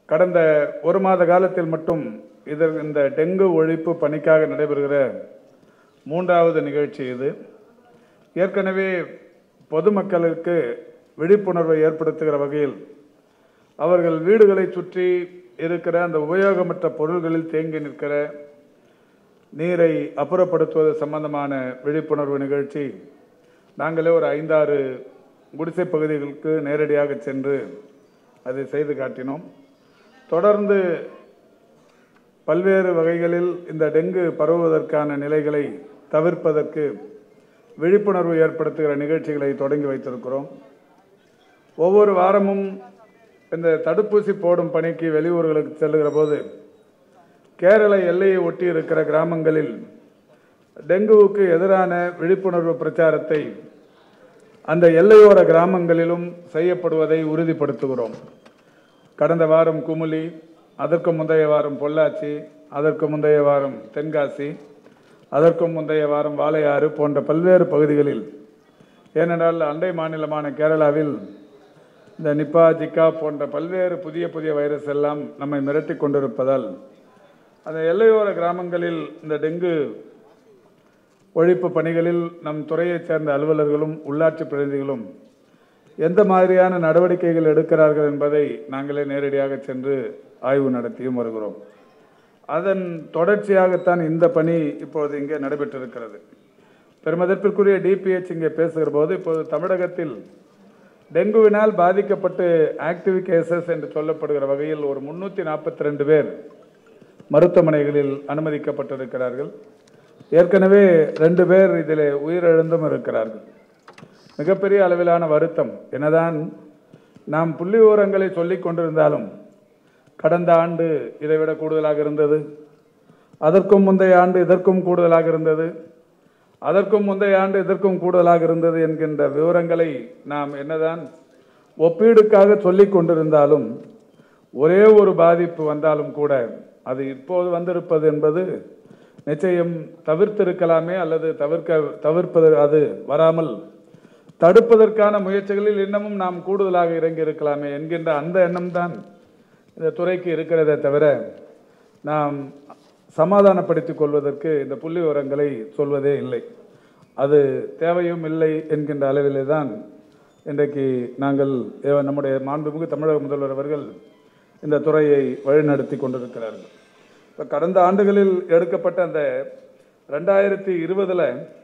கடந்த ஒரு மாத காலத்தில் மட்டும் இதர் இந்த டெங்கு ஒழிப்பு பணிக்காக நடைபெறுகிற மூன்றாவது நிகழ்ச்சி இது ஏற்கனவே பொதுமக்களுக்கு விழிப்புணர்வை ஏற்படுத்துகிற வகையில் அவர்கள் வீடுகளை சுற்றி இருக்கிற அந்த உபயோகமற்ற பொருள்களில் தேங்கி நிற்கிற நீரை அப்புறப்படுத்துவது சம்பந்தமான விழிப்புணர்வு நிகழ்ச்சி நாங்களே ஒரு ஐந்தாறு குடிசை பகுதிகளுக்கு நேரடியாக சென்று அதை செய்து காட்டினோம் தொடர்ந்து பல்வேறு வகைகளில் இந்த டெங்கு பரவுவதற்கான நிலைகளை தவிர்ப்பதற்கு விழிப்புணர்வு ஏற்படுத்துகிற நிகழ்ச்சிகளை தொடங்கி வைத்திருக்கிறோம் ஒவ்வொரு வாரமும் இந்த தடுப்பூசி போடும் பணிக்கு வெளியூர்களுக்கு செல்லுகிற போது கேரள எல்லையை ஒட்டி இருக்கிற கிராமங்களில் டெங்குவுக்கு எதிரான விழிப்புணர்வு பிரச்சாரத்தை அந்த எல்லையோர கிராமங்களிலும் செய்யப்படுவதை உறுதிப்படுத்துகிறோம் கடந்த வாரம் குமுளி அதற்கு முந்தைய வாரம் பொள்ளாச்சி அதற்கு முந்தைய வாரம் தென்காசி அதற்கு முந்தைய வாரம் வாளையாறு போன்ற பல்வேறு பகுதிகளில் ஏனென்றால் அண்டை மாநிலமான கேரளாவில் இந்த நிப்பா ஜிக்கா போன்ற பல்வேறு புதிய புதிய வைரஸ் எல்லாம் நம்மை மிரட்டி கொண்டிருப்பதால் அந்த எல்லையோர கிராமங்களில் இந்த டெங்கு ஒழிப்பு பணிகளில் நம் துறையைச் சேர்ந்த அலுவலர்களும் உள்ளாட்சி பிரதிநிதிகளும் எந்த மாதிரியான நடவடிக்கைகள் எடுக்கிறார்கள் என்பதை நாங்களே நேரடியாக சென்று ஆய்வு நடத்தியும் வருகிறோம் அதன் தொடர்ச்சியாகத்தான் இந்த பணி இப்போது இங்கே நடைபெற்றிருக்கிறது பெருமதிப்பிற்குரிய டிபிஎச் இங்கே பேசுகிற போது இப்போது தமிழகத்தில் டெங்குவினால் பாதிக்கப்பட்டு ஆக்டிவ் கேசஸ் என்று சொல்லப்படுகிற வகையில் ஒரு முன்னூற்றி நாற்பத்தி ரெண்டு பேர் மருத்துவமனைகளில் அனுமதிக்கப்பட்டிருக்கிறார்கள் ஏற்கனவே ரெண்டு பேர் இதில் உயிரிழந்தும் இருக்கிறார்கள் மிகப்பெரிய அளவிலான வருத்தம் என்னதான் நாம் புள்ளி விவரங்களை சொல்லிக் கொண்டிருந்தாலும் கடந்த ஆண்டு இதைவிட கூடுதலாக இருந்தது அதற்கும் முந்தைய ஆண்டு இதற்கும் கூடுதலாக இருந்தது அதற்கும் முந்தைய ஆண்டு இதற்கும் கூடுதலாக இருந்தது என்கின்ற விவரங்களை நாம் என்னதான் ஒப்பீடுக்காக சொல்லிக் கொண்டிருந்தாலும் ஒரே ஒரு பாதிப்பு வந்தாலும் கூட அது இப்போது வந்திருப்பது என்பது நிச்சயம் தவிர்த்திருக்கலாமே அல்லது தவிர்க்க தவிர்ப்பது அது வராமல் தடுப்பதற்கான முயற்சிகளில் இன்னமும் நாம் கூடுதலாக இறங்கி இருக்கலாமே என்கின்ற அந்த எண்ணம் தான் இந்த துறைக்கு இருக்கிறதே தவிர நாம் சமாதானப்படுத்திக் கொள்வதற்கு இந்த புள்ளி விவரங்களை சொல்வதே இல்லை அது தேவையும் இல்லை என்கின்ற அளவிலே தான் இன்றைக்கு நாங்கள் ஏ- நம்முடைய மாண்புமிகு தமிழக முதல்வர் அவர்கள் இந்த துறையை வழிநடத்தி கொண்டிருக்கிறார்கள் இப்போ கடந்த ஆண்டுகளில் எடுக்கப்பட்ட அந்த ரெண்டாயிரத்தி இருபதில்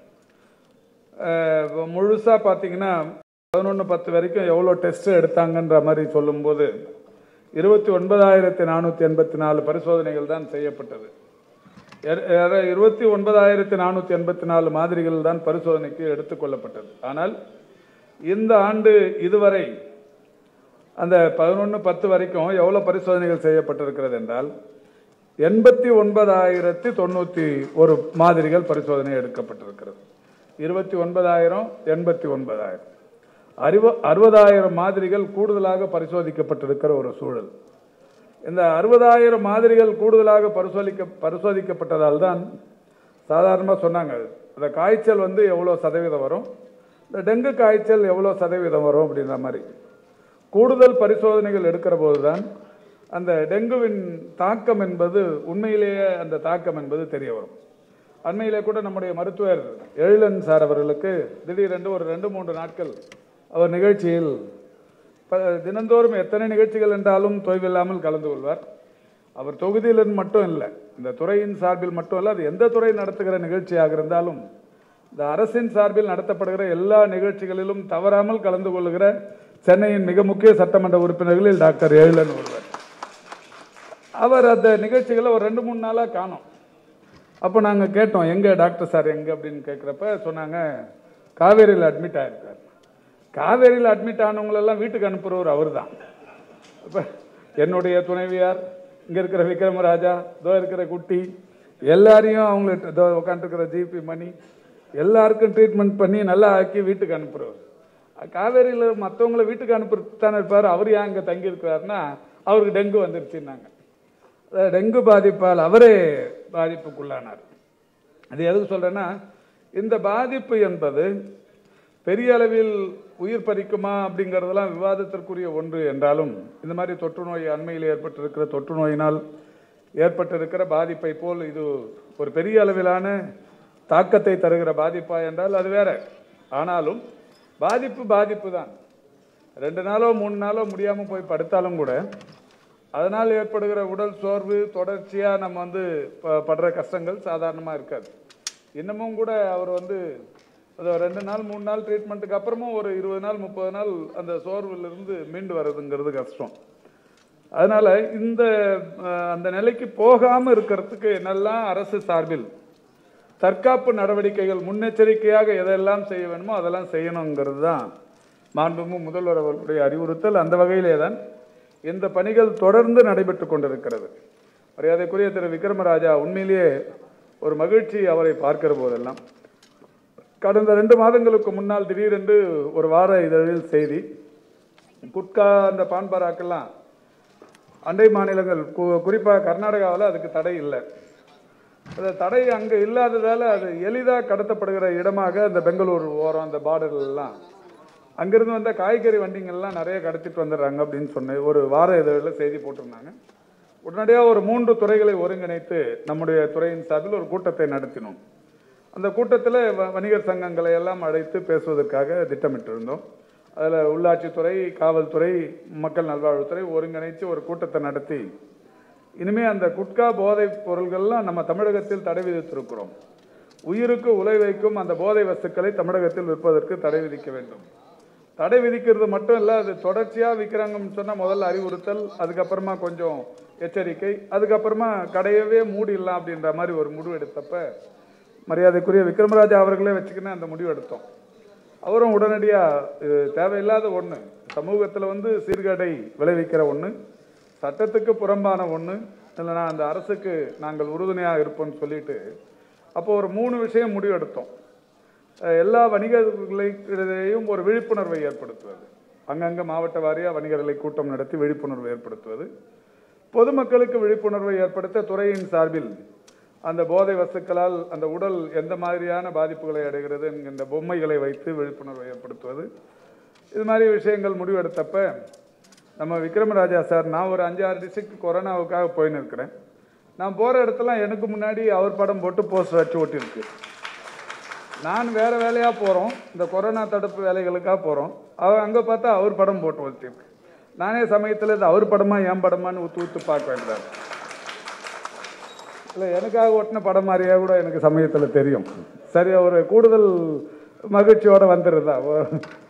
முழுசாக பார்த்தீங்கன்னா பதினொன்று பத்து வரைக்கும் எவ்வளோ டெஸ்ட் எடுத்தாங்கன்ற மாதிரி சொல்லும்போது இருபத்தி ஒன்பதாயிரத்தி நானூற்றி எண்பத்தி நாலு பரிசோதனைகள் தான் செய்யப்பட்டது எ- எ- இருபத்தி ஒன்பதாயிரத்தி நானூற்றி எண்பத்தி நாலு மாதிரிகள் தான் பரிசோதனைக்கு எடுத்துக்கொள்ளப்பட்டது ஆனால் இந்த ஆண்டு இதுவரை அந்த பதினொன்று பத்து வரைக்கும் எவ்வளோ பரிசோதனைகள் செய்யப்பட்டிருக்கிறது என்றால் எண்பத்தி ஒன்பதாயிரத்தி தொண்ணூற்றி ஒரு மாதிரிகள் பரிசோதனை எடுக்கப்பட்டிருக்கிறது இருபத்தி ஒன்பதாயிரம் எண்பத்தி ஒன்பதாயிரம் அறுப அறுபதாயிரம் மாதிரிகள் கூடுதலாக பரிசோதிக்கப்பட்டிருக்கிற ஒரு சூழல் இந்த அறுபதாயிரம் மாதிரிகள் கூடுதலாக பரிசோதிக்க பரிசோதிக்கப்பட்டதால் தான் சாதாரணமாக சொன்னாங்க இந்த காய்ச்சல் வந்து எவ்வளோ சதவீதம் வரும் இந்த டெங்கு காய்ச்சல் எவ்வளோ சதவீதம் வரும் அப்படின்ற மாதிரி கூடுதல் பரிசோதனைகள் எடுக்கிற போது தான் அந்த டெங்குவின் தாக்கம் என்பது உண்மையிலேயே அந்த தாக்கம் என்பது தெரிய வரும் அண்மையிலே கூட நம்முடைய மருத்துவர் எழிலன் சார் அவர்களுக்கு திடீரென்று ஒரு ரெண்டு மூன்று நாட்கள் அவர் நிகழ்ச்சியில் ப- தினந்தோறும் எத்தனை நிகழ்ச்சிகள் என்றாலும் தொய்வில்லாமல் கலந்து கொள்வார் அவர் தொகுதியில் மட்டும் இல்லை இந்த துறையின் சார்பில் மட்டும் இல்லை அது எந்த துறை நடத்துகிற நிகழ்ச்சியாக இருந்தாலும் இந்த அரசின் சார்பில் நடத்தப்படுகிற எல்லா நிகழ்ச்சிகளிலும் தவறாமல் கலந்து கொள்ளுகிற சென்னையின் மிக முக்கிய சட்டமன்ற உறுப்பினர்களில் டாக்டர் எழிலன் ஒருவர் அவர் அந்த நிகழ்ச்சிகளை ஒரு ரெண்டு மூணு நாளாக காணோம் அப்போ நாங்கள் கேட்டோம் எங்கே டாக்டர் சார் எங்கே அப்படின்னு கேட்குறப்ப சொன்னாங்க காவேரியில் அட்மிட் ஆயிருக்கார் காவேரியில் அட்மிட் ஆனவங்களெல்லாம் வீட்டுக்கு அனுப்புகிறவர் அவர் தான் இப்போ என்னுடைய துணைவியார் இங்கே இருக்கிற விக்ரமராஜா இதோ இருக்கிற குட்டி எல்லாரையும் அவங்களுக்கு இதோ உட்காந்துருக்கிற ஜிபி மணி எல்லாருக்கும் ட்ரீட்மெண்ட் பண்ணி நல்லா ஆக்கி வீட்டுக்கு அனுப்புகிறவர் காவேரியில் மற்றவங்கள வீட்டுக்கு அனுப்புறது தானே இருப்பார் அவர் ஏன் இங்கே தங்கியிருக்கிறாருன்னா அவருக்கு டெங்கு வந்துருச்சுன்னாங்க அதாவது டெங்கு பாதிப்பால் அவரே பாதிப்புக்குள்ளானார் அது எதுக்கு சொல்றேன்னா இந்த பாதிப்பு என்பது பெரிய அளவில் உயிர் பறிக்குமா அப்படிங்கிறதெல்லாம் விவாதத்திற்குரிய ஒன்று என்றாலும் இந்த மாதிரி தொற்று நோய் அண்மையில் ஏற்பட்டிருக்கிற தொற்று நோயினால் ஏற்பட்டிருக்கிற பாதிப்பை போல் இது ஒரு பெரிய அளவிலான தாக்கத்தை தருகிற பாதிப்பா என்றால் அது வேற ஆனாலும் பாதிப்பு பாதிப்பு தான் ரெண்டு நாளோ மூணு நாளோ முடியாமல் போய் படுத்தாலும் கூட அதனால் ஏற்படுகிற உடல் சோர்வு தொடர்ச்சியாக நம்ம வந்து ப- படுற கஷ்டங்கள் சாதாரணமாக இருக்காது இன்னமும் கூட அவர் வந்து அது ரெண்டு நாள் மூணு நாள் ட்ரீட்மெண்ட்டுக்கு அப்புறமும் ஒரு இருபது நாள் முப்பது நாள் அந்த சோர்விலிருந்து மீண்டு வர்றதுங்கிறது கஷ்டம் அதனால இந்த அஹ், அந்த நிலைக்கு போகாமல் இருக்கிறதுக்கு என்னெல்லாம் அரசு சார்பில் தற்காப்பு நடவடிக்கைகள் முன்னெச்சரிக்கையாக எதெல்லாம் செய்ய வேணுமோ அதெல்லாம் செய்யணுங்கிறது தான் மாண்புமிகு முதல்வர் அவர்களுடைய அறிவுறுத்தல் அந்த வகையிலே தான் இந்த பணிகள் தொடர்ந்து நடைபெற்று கொண்டிருக்கிறது மரியாதைக்குரிய திரு விக்ரமராஜா உண்மையிலேயே ஒரு மகிழ்ச்சி அவரை பார்க்கிற போதெல்லாம் கடந்த ரெண்டு மாதங்களுக்கு முன்னால் திடீரென்று ஒரு வார இதழில் செய்தி குட்கா அந்த பான்பராக்கெல்லாம் அண்டை மாநிலங்கள் கு- குறிப்பா கர்நாடகாவில் அதுக்கு தடை இல்லை அந்த தடை அங்கே இல்லாததால் அது எளிதாக கடத்தப்படுகிற இடமாக அந்த பெங்களூர் ஓரம் அந்த பார்டர்லாம் அங்கிருந்து வந்த காய்கறி வண்டிங்கள்லாம் நிறைய கடத்திட்டு வந்துடுறாங்க அப்படின்னு சொன்ன ஒரு வார இதழில் செய்தி போட்டிருந்தாங்க உடனடியாக ஒரு மூன்று துறைகளை ஒருங்கிணைத்து நம்முடைய துறையின் சார்பில் ஒரு கூட்டத்தை நடத்தினோம் அந்த கூட்டத்தில் வ- வணிகர் சங்கங்களை எல்லாம் அழைத்து பேசுவதற்காக திட்டமிட்டிருந்தோம் அதில் உள்ளாட்சித்துறை காவல்துறை மக்கள் நல்வாழ்வுத்துறை ஒருங்கிணைத்து ஒரு கூட்டத்தை நடத்தி இனிமே அந்த குட்கா போதைப் பொருள்கள்லாம் நம்ம தமிழகத்தில் தடை விதித்திருக்கிறோம் உயிருக்கு உலை வைக்கும் அந்த போதை வஸ்துக்களை தமிழகத்தில் விற்பதற்கு தடை விதிக்க வேண்டும் தடை விதிக்கிறது மட்டும் இல்லை அது தொடர்ச்சியாக விற்கிறாங்கன்னு சொன்னால் முதல்ல அறிவுறுத்தல் அதுக்கப்புறமா கொஞ்சம் எச்சரிக்கை அதுக்கப்புறமா கடையவே மூடிடலாம் அப்படின்ற மாதிரி ஒரு முடிவு எடுத்தப்ப மரியாதைக்குரிய விக்ரமராஜா அவர்களே வச்சுக்கின்னு அந்த முடிவு எடுத்தோம் அவரும் உடனடியாக இது தேவையில்லாத ஒன்று சமூகத்தில் வந்து சீர்கேடை விளைவிக்கிற ஒன்று சட்டத்துக்கு புறம்பான ஒன்று இல்லைனா அந்த அரசுக்கு நாங்கள் உறுதுணையாக இருப்போம்னு சொல்லிட்டு அப்போ ஒரு மூணு விஷயம் முடிவு எடுத்தோம் அஹ் எல்லா வணிகர்களிடையும் ஒரு விழிப்புணர்வை ஏற்படுத்துவது அங்கங்கே மாவட்ட வாரியாக வணிகர்களை கூட்டம் நடத்தி விழிப்புணர்வு ஏற்படுத்துவது பொதுமக்களுக்கு விழிப்புணர்வை ஏற்படுத்த துறையின் சார்பில் அந்த போதை வஸ்துக்களால் அந்த உடல் எந்த மாதிரியான பாதிப்புகளை அடைகிறது என்கின்ற பொம்மைகளை வைத்து விழிப்புணர்வை ஏற்படுத்துவது இது மாதிரி விஷயங்கள் முடிவெடுத்தப்ப நம்ம விக்ரமராஜா சார் நான் ஒரு அஞ்சு ஆறு டிஸ்ட்ரிக்ட் கொரோனாவுக்காக போயின்னு இருக்கிறேன் நான் போகிற இடத்துல எனக்கு முன்னாடி அவர் படம் போட்டு போஸ்டர் வச்சு ஒட்டியிருக்கு நான் வேற வேலையா போறோம் இந்த கொரோனா தடுப்பு வேலைகளுக்காக போறோம் அவர் அங்க பார்த்தா அவர் படம் போட்டு வச்சிருக்கு நானே சமயத்துல இது அவர் படமா என் படமான்னு ஊத்து ஊத்து பார்க்க வேண்டியது இல்லை எனக்காக ஒட்டின படம் மாதிரியே கூட எனக்கு சமயத்துல தெரியும் சரி ஒரு கூடுதல் மகிழ்ச்சியோட வந்துடுறதா ஒ-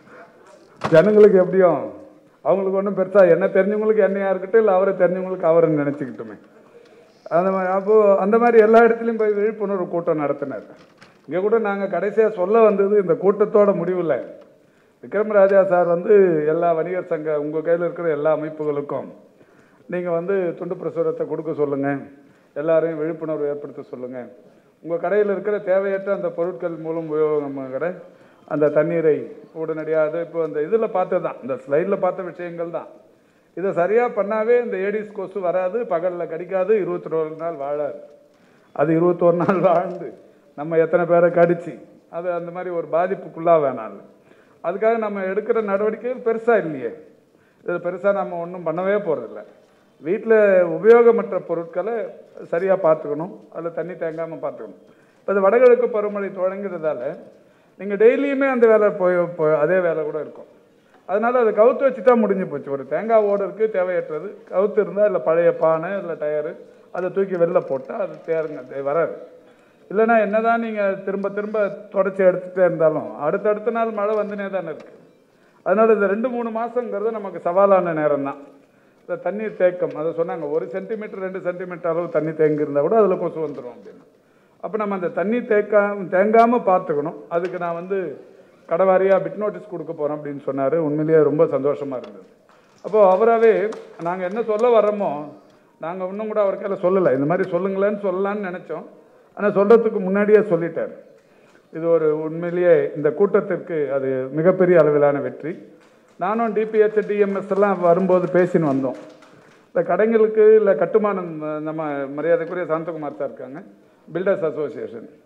ஜனங்களுக்கு எப்படியும் அவங்களுக்கு ஒன்றும் பெருசா என்ன தெரிஞ்சவங்களுக்கு என்னையா இருக்கட்டும் இல்லை அவரை தெரிஞ்சவங்களுக்கு அவரை நினச்சிக்கிட்டுமே அந்த மாதிரி அப்போ அந்த மாதிரி எல்லா இடத்துலையும் போய் விழிப்புணர்வு கூட்டம் நடத்தினார் இங்கே கூட நாங்கள் கடைசியாக சொல்ல வந்தது இந்த கூட்டத்தோட முடிவில் விக்ரமராஜா சார் வந்து எல்லா வணிகர் சங்க உங்கள் கையில் இருக்கிற எல்லா அமைப்புகளுக்கும் நீங்கள் வந்து துண்டு பிரசுரத்தை கொடுக்க சொல்லுங்கள் எல்லாரையும் விழிப்புணர்வு ஏற்படுத்த சொல்லுங்கள் உங்கள் கடையில் இருக்கிற தேவையற்ற அந்த பொருட்கள் மூலம் உபயோகங்கிற அந்த தண்ணீரை உடனடியாக அது இப்போ அந்த இதில் பார்த்தது தான் இந்த ஸ்லைடில் பார்த்த விஷயங்கள் தான் இதை சரியாக பண்ணாவே இந்த ஏடிஸ் கொசு வராது பகலில் கடிக்காது இருபத்தி ஒரு நாள் வாழாது அது இருபத்தோரு நாள் வாழ்ந்து நம்ம எத்தனை பேரை கடிச்சு அது அந்த மாதிரி ஒரு பாதிப்புக்குள்ளா வேணாம் அதுக்காக நம்ம எடுக்கிற நடவடிக்கைகள் பெருசாக இல்லையே இது பெருசாக நம்ம ஒன்றும் பண்ணவே போகிறதில்ல வீட்டில் உபயோகமற்ற பொருட்களை சரியாக பார்த்துக்கணும் அதில் தண்ணி தேங்காமல் பார்த்துக்கணும் இப்போ இது வடகிழக்கு பருவமழை தொடங்குறதால நீங்கள் டெய்லியுமே அந்த வேலை போய் போய் அதே வேலை கூட இருக்கும் அதனால அதை கவுத்து வச்சுட்டா முடிஞ்சு போச்சு ஒரு தேங்காய் ஓடு இருக்கு தேவையற்றது கவுத்து இருந்தால் இல்லை பழைய பானை இல்லை டயரு அதை தூக்கி வெளில போட்டால் அது தேருங்க அது வராது இல்லைன்னா என்னதான் நீங்கள் திரும்ப திரும்ப தொடச்சி எடுத்துகிட்டே இருந்தாலும் அடுத்தடுத்த நாள் மழை வந்துனே தானே இருக்கு அதனால இந்த ரெண்டு மூணு மாசங்கிறது நமக்கு சவாலான நேரம் தான் இந்த தண்ணீர் தேக்கம் அதை சொன்னாங்க ஒரு சென்டிமீட்டர் ரெண்டு சென்டிமீட்டர் அளவு தண்ணி தேங்கி இருந்தால் கூட அதில் கொசு வந்துடும் அப்படின்னு அப்போ நம்ம அந்த தண்ணி தேக்கா தேங்காமல் பார்த்துக்கணும் அதுக்கு நான் வந்து கடைவாரியாக பிட் நோட்டீஸ் கொடுக்க போகிறோம் அப்படின்னு சொன்னார் உண்மையிலேயே ரொம்ப சந்தோஷமாக இருந்தது அப்போது அவராகவே நாங்கள் என்ன சொல்ல வர்றோமோ நாங்கள் இன்னும் கூட அவர் கையில் சொல்லலை இந்த மாதிரி சொல்லுங்களேன்னு சொல்லலான்னு நினச்சோம் ஆனால் சொல்கிறதுக்கு முன்னாடியே சொல்லிட்டார் இது ஒரு உண்மையிலேயே இந்த கூட்டத்திற்கு அது மிகப்பெரிய அளவிலான வெற்றி நானும் டிபிஹெச் டிஎம்எஸ் எல்லாம் வரும்போது பேசின்னு வந்தோம் இந்த கடைங்களுக்கு இல்லை கட்டுமானம் அஹ், நம்ம மரியாதைக்குரிய சாந்தகுமார் சார் இருக்காங்க பில்டர்ஸ் அசோசியேஷன்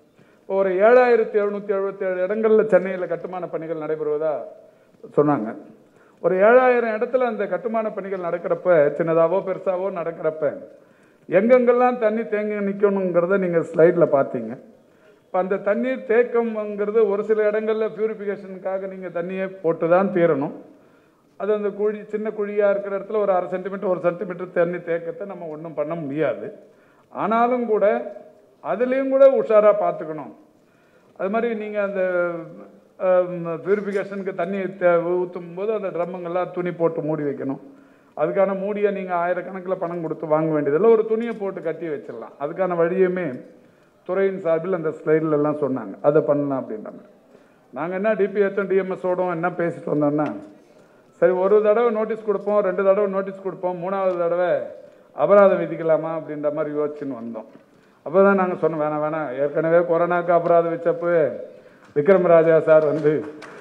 ஒரு ஏழாயிரத்தி எழுநூற்றி எழுபத்தி ஏழு இடங்களில் சென்னையில் கட்டுமான பணிகள் நடைபெறுவதா சொன்னாங்க ஒரு ஏழாயிரம் இடத்துல அந்த கட்டுமான பணிகள் நடக்கிறப்ப சின்னதாவோ பெருசாவோ நடக்கிறப்ப எங்கெங்கெல்லாம் தண்ணி தேங்கி நிற்கணுங்கிறத நீங்கள் ஸ்லைடில் பார்த்தீங்க இப்போ அந்த தண்ணீர் தேக்கம்ங்கிறது ஒரு சில இடங்களில் பியூரிஃபிகேஷனுக்காக நீங்கள் தண்ணியை போட்டு தான் தீரணும் அது அந்த குழி சின்ன குழியாக இருக்கிற இடத்துல ஒரு அரை சென்டிமீட்டர் ஒரு சென்டிமீட்டர் தண்ணி தேக்கத்தை நம்ம ஒன்றும் பண்ண முடியாது ஆனாலும் கூட அதுலேயும் கூட உஷாராக பார்த்துக்கணும் அது மாதிரி நீங்கள் அந்த பியூரிஃபிகேஷனுக்கு தண்ணி ஊற்றும் போது அந்த ட்ரம்முங்கெல்லாம் துணி போட்டு மூடி வைக்கணும் அதுக்கான மூடியை நீங்கள் ஆயிரக்கணக்கில் பணம் கொடுத்து வாங்க வேண்டியதில்லை ஒரு துணியை போட்டு கட்டி வச்சிடலாம் அதுக்கான வழியுமே துறையின் சார்பில் அந்த ஸ்லைடில் எல்லாம் சொன்னாங்க அதை பண்ணலாம் அப்படின்றாங்க நாங்கள் என்ன டிபிஹெச்சும் டிஎம்எஸோடும் என்ன பேசிட்டு வந்தோம்னா சரி ஒரு தடவை நோட்டீஸ் கொடுப்போம் ரெண்டு தடவை நோட்டீஸ் கொடுப்போம் மூணாவது தடவை அபராதம் விதிக்கலாமா அப்படின்ற மாதிரி யோசிச்சுன்னு வந்தோம் அப்போ தான் நாங்கள் சொன்னோம் வேணாம் வேணாம் ஏற்கனவே கொரோனாக்கு அபராதம் வச்சப்போ விக்ரமராஜா சார் வந்து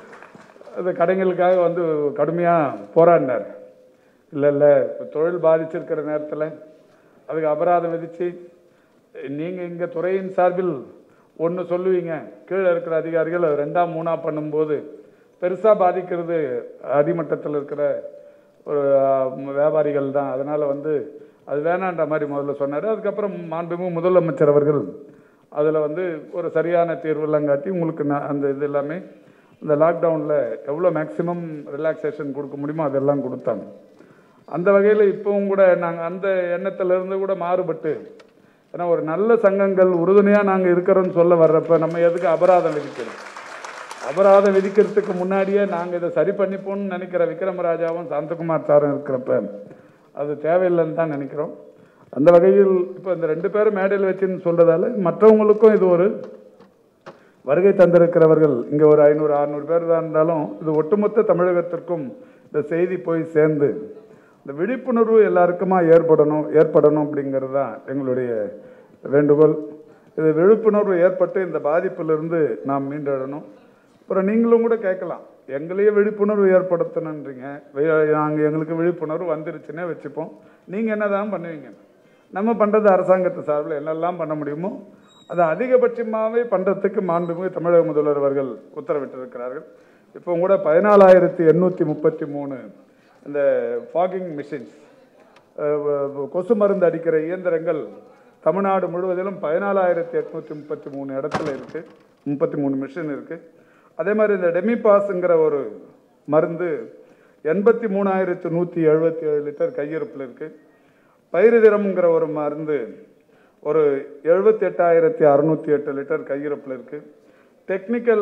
அந்த கடைகளுக்காக வந்து கடுமையாக போராடினார் இல்லை இல்லை இப்போ தொழில் பாதிச்சிருக்கிற நேரத்தில் அதுக்கு அபராதம் விதித்து நீங்கள் இங்கே துறையின் சார்பில் ஒன்று சொல்லுவீங்க கீழே இருக்கிற அதிகாரிகள் அது ரெண்டாம் மூணாக பண்ணும்போது பெருசாக பாதிக்கிறது அடிமட்டத்தில் இருக்கிற ஒரு அஹ், வியாபாரிகள் தான் அதனால் வந்து அது வேணான்ற மாதிரி முதல்ல சொன்னார் அதுக்கப்புறம் மாண்புமிகு முதலமைச்சர் அவர்கள் அதில் வந்து ஒரு சரியான தீர்வெல்லாம் காட்டி உங்களுக்கு நான் அந்த இது எல்லாமே இந்த லாக்டவுனில் எவ்வளோ மேக்ஸிமம் ரிலாக்ஸேஷன் கொடுக்க முடியுமோ அதெல்லாம் கொடுத்தாங்க அந்த வகையில் இப்போவும் கூட நாங்கள் அந்த எண்ணத்திலிருந்து கூட மாறுபட்டு ஏன்னா ஒரு நல்ல சங்கங்கள் உறுதுணையாக நாங்கள் இருக்கிறோன்னு சொல்ல வர்றப்ப நம்ம எதுக்கு அபராதம் விதிக்கிறோம் அபராதம் விதிக்கிறதுக்கு முன்னாடியே நாங்கள் இதை சரி பண்ணிப்போம்னு நினைக்கிற விக்ரமராஜாவும் சாந்தகுமார் சாரும் இருக்கிறப்ப அது தேவையில்லைன்னு தான் நினைக்கிறோம் அந்த வகையில் இப்போ இந்த ரெண்டு பேரும் மேடையில் வச்சுன்னு சொல்றதால மற்றவங்களுக்கும் இது ஒரு வருகை தந்திருக்கிறவர்கள் இங்கே ஒரு ஐநூறு அறுநூறு பேர் தான் இருந்தாலும் இது ஒட்டுமொத்த தமிழகத்திற்கும் இந்த செய்தி போய் சேர்ந்து இந்த விழிப்புணர்வு எல்லாருக்குமா ஏற்படணும் ஏற்படணும் அப்படிங்கிறது தான் எங்களுடைய வேண்டுகோள் இது விழிப்புணர்வு ஏற்பட்டு இந்த பாதிப்பிலிருந்து நாம் மீண்டெழணும் அப்புறம் நீங்களும் கூட கேட்கலாம் எங்களையே விழிப்புணர்வு ஏற்படுத்தணுன்றீங்க நாங்கள் எங்களுக்கு விழிப்புணர்வு வந்துருச்சுன்னே வச்சுப்போம் நீங்கள் என்ன தான் பண்ணுவீங்க நம்ம பண்ணுறது அரசாங்கத்து சார்பில் என்னெல்லாம் பண்ண முடியுமோ அதை அதிகபட்சமாகவே பண்ணுறதுக்கு மாண்புமிகு தமிழக முதல்வர் அவர்கள் உத்தரவிட்டிருக்கிறார்கள் இப்போ கூட பதினாலாயிரத்தி எண்ணூற்றி முப்பத்தி மூணு இந்த ஃபாகிங் மிஷின்ஸ் கொசு மருந்து அடிக்கிற இயந்திரங்கள் தமிழ்நாடு முழுவதிலும் பதினாலாயிரத்தி எட்நூற்றி முப்பத்தி மூணு இடத்துல இருக்கு முப்பத்தி மூணு மிஷின் இருக்கு அதே மாதிரி இந்த டெமிபாஸ்ங்கிற ஒரு மருந்து எண்பத்தி மூணாயிரத்து நூற்றி எழுபத்தி ஏழு லிட்டர் கையிருப்பில் இருக்கு பயிரிதிரம்ங்கிற ஒரு மருந்து ஒரு எழுபத்தி எட்டாயிரத்தி அறுநூத்தி எட்டு லிட்டர் கையிருப்பில் இருக்கு டெக்னிக்கல்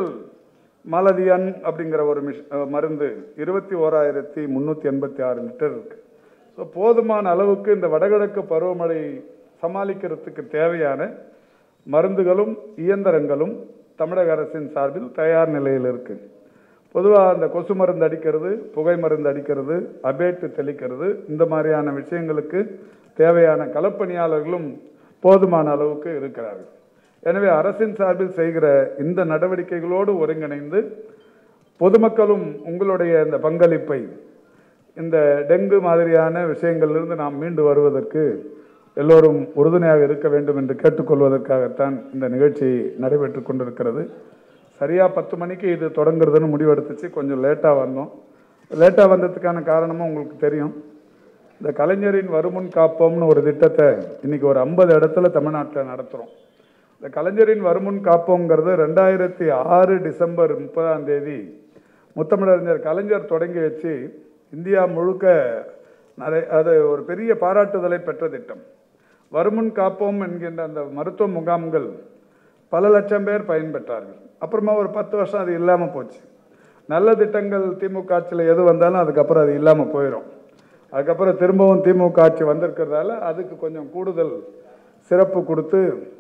மாலதியன் அப்படிங்கிற ஒரு மிஷ் அஹ் மருந்து இருபத்தி ஓராயிரத்தி முந்நூற்றி எண்பத்தி ஆறு லிட்டர் இருக்கு ஸோ போதுமான அளவுக்கு இந்த வடகிழக்கு பருவமழை சமாளிக்கிறதுக்கு தேவையான மருந்துகளும் இயந்திரங்களும் தமிழக அரசின் சார்பில் தயார் நிலையில் இருக்கு பொதுவாக அந்த கொசு மருந்து அடிக்கிறது புகை மருந்து அடிக்கிறது அபேட்டு தெளிக்கிறது இந்த மாதிரியான விஷயங்களுக்கு தேவையான களப்பணியாளர்களும் போதுமான அளவுக்கு இருக்கிறார்கள் எனவே அரசின் சார்பில் செய்கிற இந்த நடவடிக்கைகளோடு ஒருங்கிணைந்து பொதுமக்களும் உங்களுடைய இந்த பங்களிப்பை இந்த டெங்கு மாதிரியான விஷயங்களிலிருந்து நாம் மீண்டு வருவதற்கு எல்லோரும் உறுதுணையாக இருக்க வேண்டும் என்று கேட்டுக்கொள்வதற்காகத்தான் இந்த நிகழ்ச்சி நடைபெற்று கொண்டிருக்கிறது சரியாக பத்து மணிக்கு இது தொடங்குறதுன்னு முடிவெடுத்துச்சு கொஞ்சம் லேட்டாக வந்தோம் லேட்டாக வந்ததுக்கான காரணமும் உங்களுக்கு தெரியும் இந்த கலைஞரின் வருமுன் காப்போம்னு ஒரு திட்டத்தை இன்னைக்கு ஒரு ஐம்பது இடத்துல தமிழ்நாட்டில் நடத்துகிறோம் இந்த கலைஞரின் வருமுன் காப்போங்கிறது ரெண்டாயிரத்தி ஆறு டிசம்பர் முப்பதாம் தேதி முத்தமிழறிஞர் கலைஞர் தொடங்கி வச்சு இந்தியா முழுக்க நிறைய அது ஒரு பெரிய பாராட்டுதலை பெற்ற திட்டம் வருமுன் காப்போம் என்கின்ற அந்த மருத்துவ முகாம்கள் பல லட்சம் பேர் பயன்பெற்றார்கள் அப்புறமா ஒரு பத்து வருஷம் அது இல்லாமல் போச்சு நல்ல திட்டங்கள் திமுக ஆட்சியில் எது வந்தாலும் அதுக்கப்புறம் அது இல்லாமல் போயிடும் அதுக்கப்புறம் திரும்பவும் திமுக ஆட்சி வந்திருக்கிறதால அதுக்கு கொஞ்சம் கூடுதல் சிறப்பு கொடுத்து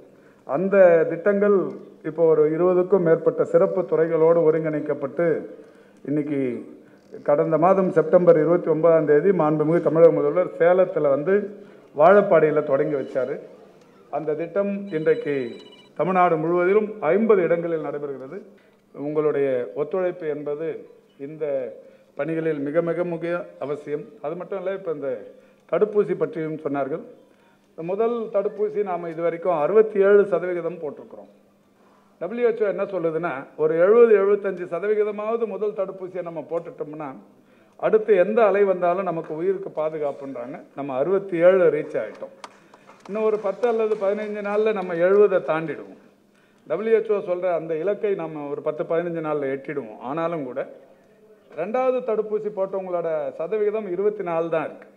அந்த திட்டங்கள் இப்போ ஒரு இருபதுக்கும் மேற்பட்ட சிறப்பு துறைகளோடு ஒருங்கிணைக்கப்பட்டு இன்னைக்கு கடந்த மாதம் செப்டம்பர் இருபத்தி ஒன்பதாம் தேதி மாண்புமிகு தமிழக முதல்வர் சேலத்தில் வந்து வாழப்பாடியில் தொடங்கி வச்சார் அந்த திட்டம் இன்றைக்கு தமிழ்நாடு முழுவதிலும் ஐம்பது இடங்களில் நடைபெறுகிறது உங்களுடைய ஒத்துழைப்பு என்பது இந்த பணிகளில் மிக மிக முக்கிய அவசியம் அது மட்டும் இல்லை இப்போ இந்த தடுப்பூசி பற்றியும் சொன்னார்கள் இந்த முதல் தடுப்பூசி நாம் இது வரைக்கும் அறுபத்தி ஏழு சதவிகிதம் போட்டிருக்கிறோம் WHO என்ன சொல்லுதுன்னா ஒரு எழுபது எழுபத்தஞ்சு சதவிகிதமாவது முதல் தடுப்பூசியை நம்ம போட்டுட்டோம்னா அடுத்து எந்த அலை வந்தாலும் நமக்கு உயிருக்கு பாதுகாப்புன்றாங்க நம்ம அறுபத்தி ஏழு ரீச் ஆகிட்டோம் இன்னும் ஒரு பத்து அல்லது பதினைஞ்சு நாளில் நம்ம எழுபதை தாண்டிடுவோம் WHO சொல்கிற அந்த இலக்கை நம்ம ஒரு பத்து பதினஞ்சு நாளில் எட்டிடுவோம் ஆனாலும் கூட ரெண்டாவது தடுப்பூசி போட்டவங்களோட சதவிகிதம் இருபத்தி நாலு தான் இருக்கு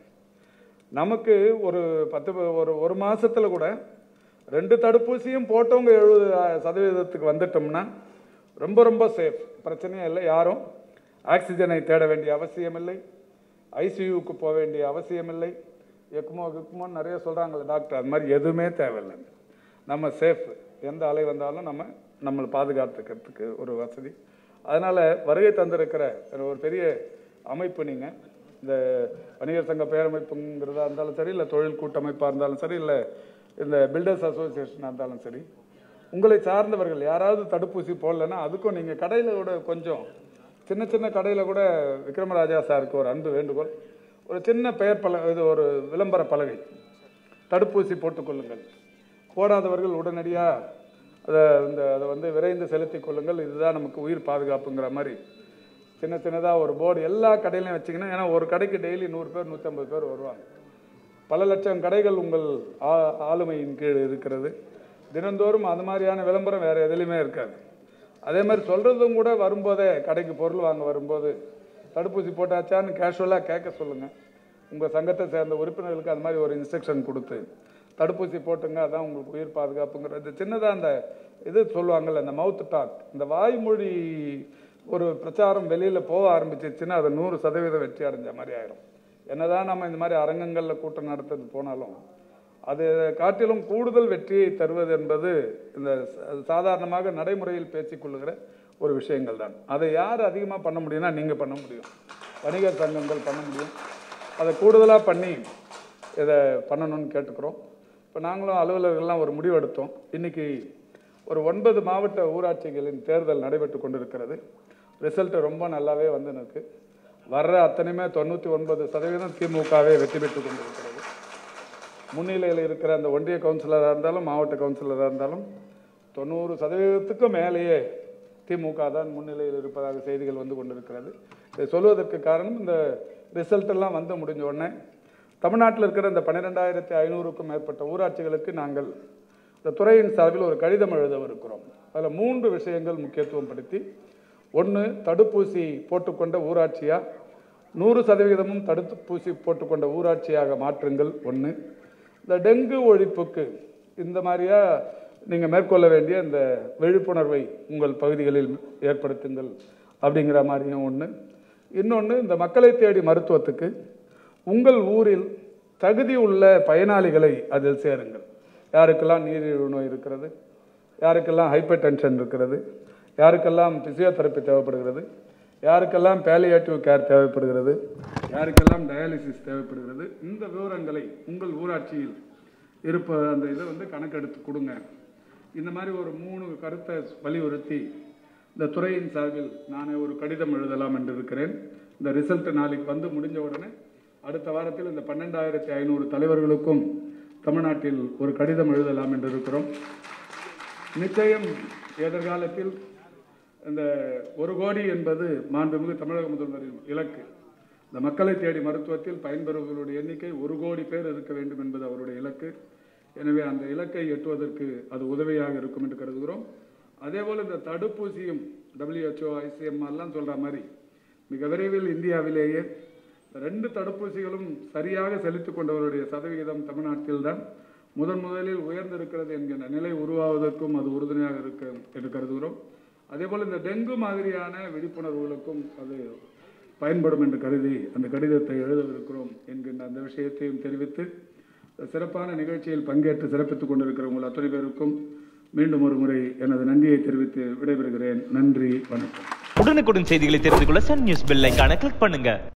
நமக்கு ஒரு பத்து ப- ஒரு ஒரு மாசத்துல கூட ரெண்டு தடுப்பூசியும் போட்டவங்க எழுபது சதவீதத்துக்கு வந்துட்டோம்னா ரொம்ப ரொம்ப சேஃப் பிரச்சனையே இல்லை யாரும் ஆக்சிஜனை தேட வேண்டிய அவசியமில்லை ஐசியூக்கு போக வேண்டிய அவசியமில்லை எக்மோ கிக்மோன்னு நிறைய சொல்கிறாங்களே டாக்டர் அது மாதிரி எதுவுமே தேவையில்லை நம்ம சேஃப் எந்த அலை வந்தாலும் நம்ம நம்மளை பாதுகாத்துக்கிறதுக்கு ஒரு வசதி அதனால் வருகை தந்திருக்கிற ஒரு பெரிய அமைப்பு நீங்கள் இந்த வணிகர் சங்க பேரமைப்புங்கிறதா இருந்தாலும் சரி இல்லை தொழில் கூட்டமைப்பாக இருந்தாலும் சரி இல்லை இந்த பில்டர்ஸ் அசோசியேஷனாக இருந்தாலும் சரி உங்களை சார்ந்தவர்கள் யாராவது தடுப்பூசி போடலைன்னா அதுக்கும் நீங்கள் கடையில் கூட கொஞ்சம் சின்ன சின்ன கடையில் கூட விக்ரமராஜா சாருக்கு ஒரு அன்பு வேண்டுகோள் ஒரு சின்ன பெயர் பல இது ஒரு விளம்பர பலகை தடுப்பூசி போட்டுக்கொள்ளுங்கள் போடாதவர்கள் உடனடியாக அதை இந்த அதை வந்து விரைந்து செலுத்திக் கொள்ளுங்கள் இதுதான் நமக்கு உயிர் பாதுகாப்புங்கிற மாதிரி சின்ன சின்னதாக ஒரு போர்டு எல்லா கடையிலையும் வச்சிங்கன்னா ஏன்னா ஒரு கடைக்கு டெய்லி நூறு பேர் நூற்றம்பது பேர் வருவாங்க பல லட்சம் கடைகள் உங்கள் ஆ- ஆளுமையின் கீழ் இருக்கிறது தினந்தோறும் அது மாதிரியான விளம்பரம் வேறு எதுலேயுமே இருக்காது அதே மாதிரி சொல்கிறதும் கூட வரும்போதே கடைக்கு பொருள் வாங்க வரும்போது தடுப்பூசி போட்டாச்சான்னு கேஷுவலாக கேட்க சொல்லுங்கள் உங்கள் சங்கத்தை சேர்ந்த உறுப்பினர்களுக்கு அது மாதிரி ஒரு இன்ஸ்ட்ரக்ஷன் கொடுத்து தடுப்பூசி போட்டுங்க அதான் உங்களுக்கு உயிர் பாதுகாப்புங்கிறது சின்னதாக அந்த இது சொல்லுவாங்கல்ல இந்த மவுத் டாக் இந்த வாய்மொழி ஒரு பிரச்சாரம் வெளியில் போக ஆரம்பிச்சிச்சுன்னா அது நூறு சதவீதம் வெற்றி அடைஞ்ச மாதிரி ஆயிரும் என்னதான் நம்ம இந்த மாதிரி அரங்கங்களில் கூட்டம் நடத்துறது போனாலும் அது காட்டிலும் கூடுதல் வெற்றியை தருவது என்பது இந்த ச- சாதாரணமாக நடைமுறையில் பேசிக்கொள்ளுகிற ஒரு விஷயங்கள் தான் அதை யார் அதிகமாக பண்ண முடியும்னா நீங்கள் பண்ண முடியும் வணிகர் சங்கங்கள் பண்ண முடியும் அதை கூடுதலாக பண்ணி இதை பண்ணணும்னு கேட்டுக்கிறோம் இப்போ நாங்களும் அலுவலர்கள்லாம் ஒரு முடிவு எடுத்தோம் இன்னைக்கு ஒரு ஒன்பது மாவட்ட ஊராட்சிகளின் தேர்தல் நடைபெற்று கொண்டிருக்கிறது ரிசல்ட் ரொம்ப நல்லாவே வந்து இருக்கு வர்ற அத்தனையுமே தொண்ணூற்றி ஒன்பது சதவீதம் திமுகவே வெற்றி பெற்று கொண்டிருக்கிறது முன்னிலையில் இருக்கிற அந்த ஒன்றிய கவுன்சிலராக இருந்தாலும் மாவட்ட கவுன்சிலராக இருந்தாலும் தொண்ணூறு சதவீதத்துக்கும் மேலேயே திமுக தான் முன்னிலையில் இருப்பதாக செய்திகள் வந்து கொண்டிருக்கிறது இதை சொல்வதற்கு காரணம் இந்த ரிசல்ட் எல்லாம் வந்து முடிஞ்ச உடனே தமிழ்நாட்டில் இருக்கிற இந்த பன்னிரெண்டாயிரத்தி ஐநூறுக்கும் மேற்பட்ட ஊராட்சிகளுக்கு நாங்கள் இந்த துறையின் சார்பில் ஒரு கடிதம் எழுதவிருக்கிறோம் அதில் மூன்று விஷயங்கள் முக்கியத்துவம் படுத்தி ஒன்று தடுப்பூசி போட்டுக்கொண்ட ஊராட்சியா நூறு சதவிகிதமும் தடுப்பூசி போட்டுக்கொண்ட ஊராட்சியாக மாற்றுங்கள் ஒன்று இந்த டெங்கு ஒழிப்புக்கு இந்த மாதிரியா நீங்கள் மேற்கொள்ள வேண்டிய இந்த விழிப்புணர்வை உங்கள் பகுதிகளில் ஏற்படுத்துங்கள் அப்படிங்கிற மாதிரியும் ஒன்று இன்னொன்று இந்த மக்களை தேடி மருத்துவத்துக்கு உங்கள் ஊரில் தகுதி உள்ள பயனாளிகளை அதில் சேருங்கள் யாருக்கெல்லாம் நீரிழிவு நோய் இருக்கிறது யாருக்கெல்லாம் ஹைப்பர் டென்ஷன் இருக்கிறது யாருக்கெல்லாம் பிசியோதெரப்பி தேவைப்படுகிறது யாருக்கெல்லாம் பேலியேட்டிவ் கேர் தேவைப்படுகிறது யாருக்கெல்லாம் டயாலிசிஸ் தேவைப்படுகிறது இந்த விவரங்களை உங்கள் ஊராட்சியில் இருப்ப அந்த இதை வந்து கணக்கெடுத்து கொடுங்க இந்த மாதிரி ஒரு மூணு கருத்தை வலியுறுத்தி இந்த துறையின் சார்பில் நானே ஒரு கடிதம் எழுதலாம் என்று இருக்கிறேன் இந்த ரிசல்ட் நாளைக்கு வந்து முடிஞ்ச உடனே அடுத்த வாரத்தில் இந்த பன்னெண்டாயிரத்தி ஐநூறு தலைவர்களுக்கும் தமிழ்நாட்டில் ஒரு கடிதம் எழுதலாம் என்று இருக்கிறோம் நிச்சயம் எதிர்காலத்தில் இந்த ஒரு கோடி என்பது மாண்புமிகு தமிழக முதல்வரின் இலக்கு இந்த மக்களை தேடி மருத்துவத்தில் பயன்பெறுபவர்களுடைய எண்ணிக்கை ஒரு கோடி பேர் இருக்க வேண்டும் என்பது அவருடைய இலக்கு எனவே அந்த இலக்கை எட்டுவதற்கு அது உதவியாக இருக்கும் என்று கருதுகிறோம் அதேபோல் இந்த தடுப்பூசியும் WHO ஐசிஎம் எல்லாம் சொல்ற மாதிரி மிக விரைவில் இந்தியாவிலேயே இந்த ரெண்டு தடுப்பூசிகளும் சரியாக செலுத்திக் கொண்டவருடைய சதவிகிதம் தமிழ்நாட்டில் தான் முதன் முதலில் உயர்ந்திருக்கிறது என்கின்ற நிலை உருவாவதற்கும் அது உறுதுணையாக இருக்க என்று கருதுகிறோம் அதேபோல் இந்த டெங்கு மாதிரியான விழிப்புணர்வுகளுக்கும் அது பயன்படும் என்று கருதி அந்த கடிதத்தை எழுதவிருக்கிறோம் என்கின்ற அந்த விஷயத்தையும் தெரிவித்து சிறப்பான நிகழ்ச்சியில் பங்கேற்று சிறப்பித்துக் கொண்டிருக்கிற உங்கள் அத்தனை பேருக்கும் மீண்டும் ஒரு முறை எனது நன்றியை தெரிவித்து விடைபெறுகிறேன் நன்றி வணக்கம் உடனுக்குடன் செய்திகளை தெரிந்து கொள்ள சன் நியூஸ் பெல் ஐகானை கிளிக் பண்ணுங்க